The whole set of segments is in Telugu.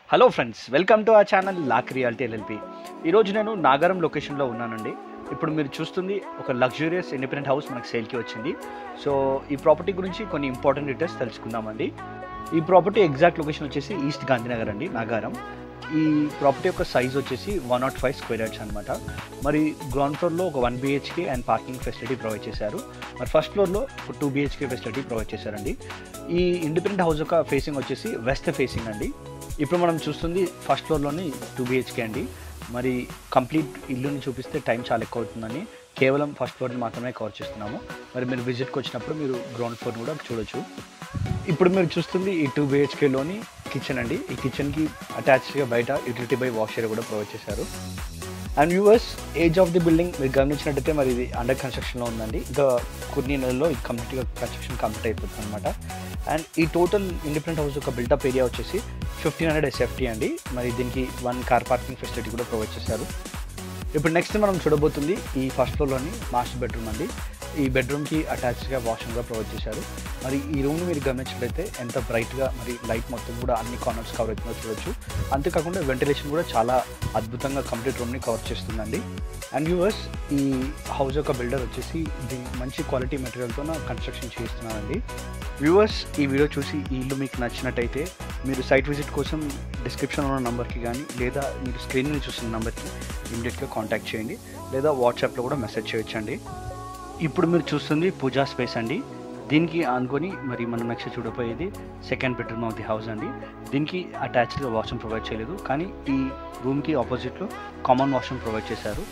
hello friends welcome to uh channel lock reality LLP ఈరోజు నేను నాగారం లొకేషన్లో ఉన్నానండి ఇప్పుడు మీరు చూస్తుంది ఒక లగ్జూరియస్ ఇండిపెండెంట్ హౌస్ మనకు సేల్కి వచ్చింది సో ఈ ప్రాపర్టీ గురించి కొన్ని ఇంపార్టెంట్ డీటెయిల్స్ తెలుసుకుందామండి ఈ ప్రాపర్టీ ఎగ్జాక్ట్ లొకేషన్ వచ్చేసి ఈస్ట్ గాంధీనగర్ అండి నాగారం ఈ ప్రాపర్టీ యొక్క సైజ్ వచ్చేసి one nought five square yards అనమాట మరి గ్రౌండ్ ఫ్లోర్లో ఒక one BHK and parking facility provide చేశారు మరి ఫస్ట్ ఫ్లోర్లో ఒక టూ బిహెచ్కే ఫెసిలిటీ ప్రొవైడ్ చేశారండి ఈ ఇండిపెండెంట్ హౌస్ యొక్క ఫేసింగ్ వచ్చేసి వెస్ట్ ఫేసింగ్ అండి ఇప్పుడు మనం చూస్తుంది ఫస్ట్ ఫ్లోర్లోని టూ బిహెచ్కే అండి మరి కంప్లీట్ ఇల్లుని చూపిస్తే టైం చాలా ఎక్కువ అవుతుందని కేవలం ఫస్ట్ ఫ్లోర్ని మాత్రమే కవర్ చేస్తున్నాము మరి మీరు విజిట్కి వచ్చినప్పుడు మీరు గ్రౌండ్ ఫ్లోర్ కూడా చూడొచ్చు ఇప్పుడు మీరు చూస్తుంది ఈ టూ బిహెచ్కేలోని కిచెన్ అండి ఈ కిచెన్కి అటాచ్డ్గా బయట యూటిలిటీ బై వాష్ ఏరియా కూడా ప్రొవైడ్ చేశారు and viewers age of the building మీరు గమనించినట్టయితే మరి ఇది అండర్ కన్స్ట్రక్షన్లో ఉందండి ఇంకా కొన్ని నెలల్లో ఇది కంప్లీట్గా కన్స్ట్రక్షన్ కంప్లీట్ అయిపోతుంది అనమాట అండ్ ఈ టోటల్ ఇండిపెండెంట్ హౌస్ యొక్క బిల్డప్ ఏరియా వచ్చేసి ఫిఫ్టీన్ హండ్రెడ్ ఎస్ఎఫ్టీ అండి మరి దీనికి వన్ కార్ పార్కింగ్ ఫెసిలిటీ కూడా ప్రొవైడ్ చేశారు ఇప్పుడు నెక్స్ట్ మనం చూడబోతుంది ఈ ఫస్ట్ ఫ్లోర్లోని మాస్టర్ బెడ్రూమ్ అండి ఈ బెడ్రూమ్కి అటాచ్డ్గా వాష్రూమ్ కూడా ప్రొవైడ్ చేశారు మరి ఈ రూమ్ని మీరు గమనించినట్లయితే ఎంత బ్రైట్గా మరి లైట్ మొత్తం కూడా అన్ని కార్నర్స్ కవర్ అవుతుందో చూడొచ్చు అంతేకాకుండా వెంటిలేషన్ కూడా చాలా అద్భుతంగా కంప్లీట్ రూమ్ని కవర్ చేస్తుందండి అండ్ వ్యూవర్స్ ఈ హౌస్ యొక్క బిల్డర్ వచ్చేసి ఇది మంచి క్వాలిటీ మెటీరియల్తో కన్స్ట్రక్షన్ చేస్తున్నారండి వ్యూవర్స్ ఈ వీడియో చూసి ఈ ఇల్లు మీకు నచ్చినట్టయితే మీరు సైట్ విజిట్ కోసం డిస్క్రిప్షన్ ఉన్న నెంబర్కి కానీ లేదా మీరు స్క్రీన్ మీద చూసిన నెంబర్కి ఇమీడియట్గా కాంటాక్ట్ చేయండి లేదా వాట్సాప్లో కూడా మెసేజ్ చేయొచ్చండి ఇప్పుడు మీరు చూస్తుంది పూజా స్పేస్ అండి దీనికి అనుకొని మరి మనం నెక్స్ట్ చూడబోయేది second bedroom of the house అండి దీనికి అటాచ్డ్గా వాష్రూమ్ ప్రొవైడ్ చేయలేదు కానీ ఈ రూమ్కి ఆపోజిట్లో కామన్ వాష్రూమ్ ప్రొవైడ్ చేశారు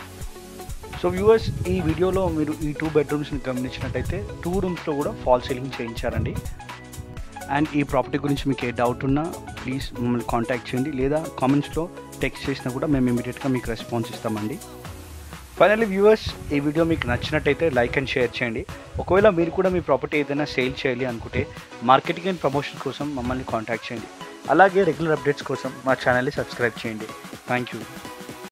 సో వ్యూవర్స్ ఈ వీడియోలో మీరు ఈ టూ బెడ్రూమ్స్ని గమనించినట్టయితే టూ రూమ్స్లో కూడా ఫాల్ సీలింగ్ చేయించారండి అండ్ ఈ ప్రాపర్టీ గురించి మీకు ఏ డౌట్ ఉన్నా ప్లీజ్ మమ్మల్ని కాంటాక్ట్ చేయండి లేదా కామెంట్స్లో టెక్స్ట్ చేసినా కూడా మేము ఇమీడియట్గా మీకు రెస్పాన్స్ ఇస్తామండి ఫైనల్లీ వ్యూవర్స్ ఈ వీడియో మీకు నచ్చినట్టయితే లైక్ అండ్ షేర్ చేయండి ఒకవేళ మీరు కూడా మీ ప్రాపర్టీ ఏదైనా సేల్ చేయాలి అనుకుంటే మార్కెటింగ్ అండ్ ప్రమోషన్ కోసం మమ్మల్ని కాంటాక్ట్ చేయండి అలాగే రెగ్యులర్ అప్డేట్స్ కోసం మా ఛానల్ని సబ్స్క్రైబ్ చేయండి థ్యాంక్ యూ